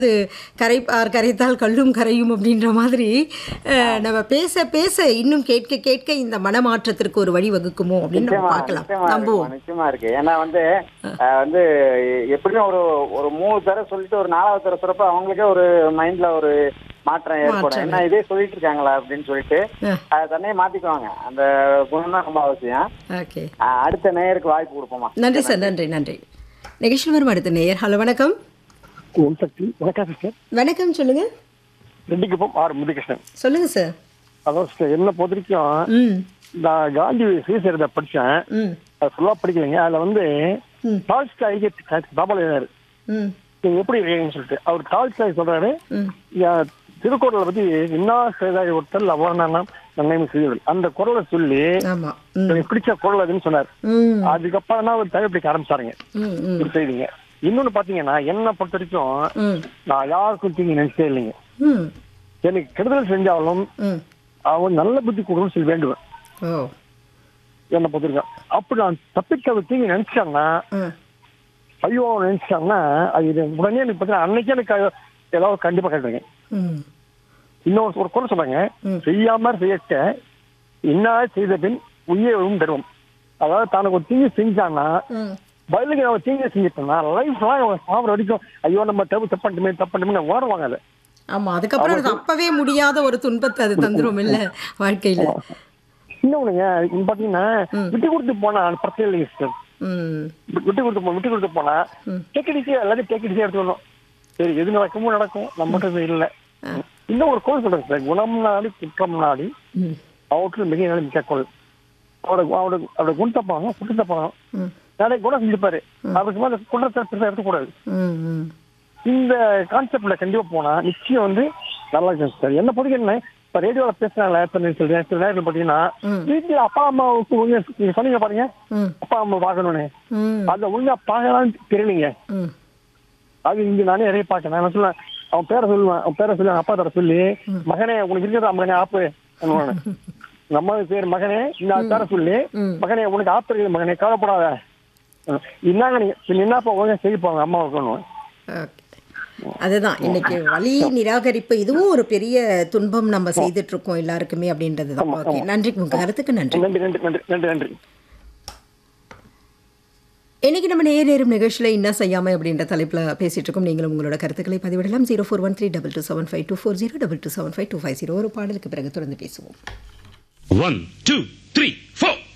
அது கரைப்பார் கரைத்தால் கல்லும் கரையும் அப்படின்ற மாதிரி அஹ், நம்ம பேச பேச இன்னும் கேட்க கேட்க இந்த மனமாற்றத்திற்கு ஒரு வழி வகுக்குமோ அப்படின்னு நம்ம நிச்சயமா பார்க்கலாம் நிச்சயமா இருக்குமா, நம்புவோம் நிச்சயமா இருக்கு ஏன்னா வந்து அஹ், வந்து எப்படியும் ஒரு ஒரு மூணு தடவை சொல்லிட்டு ஒரு நாலாவது தடவை சொல்றப்ப அவங்களுக்கே ஒரு மைண்ட்ல ஒரு மாற்றம் ஏற்படும் மாற்றம். என்ன இதே சொல்லிட்டு இருக்காங்களா அப்படின்னு சொல்லிட்டு அஹ், அதை தன்னையே மாத்திக்குவாங்க அந்த குணம் தான் ரொம்ப அவசியம் ஓகே அஹ், அடுத்த நேயருக்கு வாய்ப்பு கொடுப்போமா நன்றி சார் நன்றி நன்றி நிகழ்ச்சி வரும் அடுத்த நேயர் ஹலோ வணக்கம் ஓம் சக்தி வணக்கம் சிஸ்டர் வணக்கம் சொல்லுங்க ரெட்டிக்குப்பம் ஆர் முருககிருஷ்ணன் சொல்லுங்க சார் அதான் சிஸ்டர் என்ன பொறுத்த வரைக்கும் ம் நான் காந்தி சுயசரிதை படித்தேன் ம் அது ஃபுல்லாக படிக்கலைங்க அதில் வந்து ம். டால்ஸ்டாய்க்கு தாபால் எழுதாரு ம் நீங்க எப்படி எழுதுன்னு சொல்லிட்டு அவர் டால்ஸ்டாய் சொல்றாரு ம் என் திருக்குறளை பத்தி இன்னா செய்தாய் ஒருத்தல் அவர்ணம் நன்மை செய்தல் அந்த குரலை சொல்லி ஆமாம் ம் எனக்கு பிடிச்ச குரல் அதுன்னு சொன்னார் ம் அதுக்கப்புறம் தான் அவர் தவிர பிடிக்க ஆரம்பிச்சாருங்க ம் ம் ஒரு செய்திங்க இன்னொன்னு பாத்தீங்கன்னா என்ன பொறுத்த வரைக்கும் ம் நான் யாருக்கும் தீங்கி நினைச்சே இல்லைங்க ம் எனக்கு கெடுதல் செஞ்சாலும் ம் அவன் நல்ல புத்தி கொடுக்கணும்னு சொல்லி வேண்டுவேன் ஓ என்ன பார்த்துருக்கேன் அப்படி நான் தப்பிக்க தீங்கி நினைச்சாங்கன்னா ம் ஐயோ நினைச்சாங்கன்னா அது இது உடனே எனக்கு பார்த்தீங்கன்னா அன்னைக்கே எனக்கு அது ஏதாவது கண்டிப்பா கேட்டுருங்க ம் இன்னொரு ஒரு குறை சொல்றாங்க ம். செய்யாம செய்யட்ட என்ன செய்த பின் உயிரும் தருவோம் அதாவது தனக்கு ஒரு தீங்கு செஞ்சான்னா ம் பதிலுக்கு நம்ம தீங்கு செஞ்சுட்டோம்னா லைஃப் லாங் அவன் சாப்பிட வரைக்கும் ஐயோ நம்ம தப்பு தப்பட்டுமே தப்பட்டுமே ஓடுவாங்க அதை ஆமா அதுக்கப்புறம் அது அப்பவே முடியாத ஒரு துன்பத்தை அது தந்துரும் இல்ல வாழ்க்கையில இன்னொன்னுங்க இது பாத்தீங்கன்னா விட்டு கொடுத்து போனா பிரச்சனை இல்லைங்க சிஸ்டர் ம் விட்டு கொடுத்து போ விட்டு கொடுத்து போனா டேக்கடிச்சு எல்லாத்தையும் டேக்கடிச்சு எடுத்துக்கணும் சரி எது நடக்குமோ நடக்கும் நம்மகிட்ட இல்ல இன்னும் ஒரு கோல் சொல்றேன் சார் குணம் நாடி குற்றம் நாடி ம் அவற்றில் மிக நாள் மிக்க கோல் அவரோட அவரோட அவரோட குணத்தை போகணும் குற்றத்தை போகணும் ம் நிறைய குணம் செஞ்சுப்பாரு அதுக்கு மேல குற்றத்தை பெருசா எடுக்கக்கூடாது ம் ம் இந்த கான்செப்ட்ல கண்டிப்பா போனா நிச்சயம் வந்து நல்லா இருக்கும் சார் என்ன பிடிக்கணும்னா இப்ப ரேடியோல பேசுறாங்களே இப்ப நீங்க சொல்றேன் சில நேரத்தில் பாத்தீங்கன்னா ம். வீட்டுல அப்பா அம்மாவுக்கு ஒழுங்கா நீங்க சொன்னீங்க பாருங்க ம் அப்பா அம்மா பார்க்கணும்னு ம் அதை ஒழுங்கா பார்க்கலாம்னு தெரியலீங்க ம் அது இங்க நானே நிறைய பார்க்கறேன் நான் சொல்லுவேன் அவன் பேரை சொல்லுவேன் அவன் பேரை சொல்லி அப்பா தர சொல்லி மகனே உனக்கு இருக்கிறதா மகனே ஆப்பு பண்ணுவானு. நம்ம பேர் மகனே இந்த பேரை சொல்லி ம். மகனே உனக்கு ஆப்பு இருக்குது மகனே கவலைப்படாத அஹ், இன்னாங்க நீங்க சரி, என்னப்பா ஒழுங்கா செய்ப்பாங்க அம்மா வைக்கணும் ஓகே அதுதான் இன்னைக்கு வலி நிராகரிப்பு இதுவும் ஒரு பெரிய துன்பம் நம்ம செய்துட்டு இருக்கோம் எல்லாருக்குமே அப்படின்றது தான் ஓகே நன்றி உங்க கருத்துக்கு நன்றி நன்றி நன்றி நன்றி நன்றி நன்றி இன்னைக்கு நம்ம நேர் நேரும் நிகழ்ச்சியில் என்ன செய்யாமல் அப்படின்ற தலைப்பில் பேசிட்டு இருக்கோம் நீங்களும் உங்களோட கருத்துக்களை பதிவிடலாம் zero four one three double two seven five two four zero double two seven five two five zero ஒரு பாடலுக்கு பிறகு தொடர்ந்து பேசுவோம் One, two, three, four.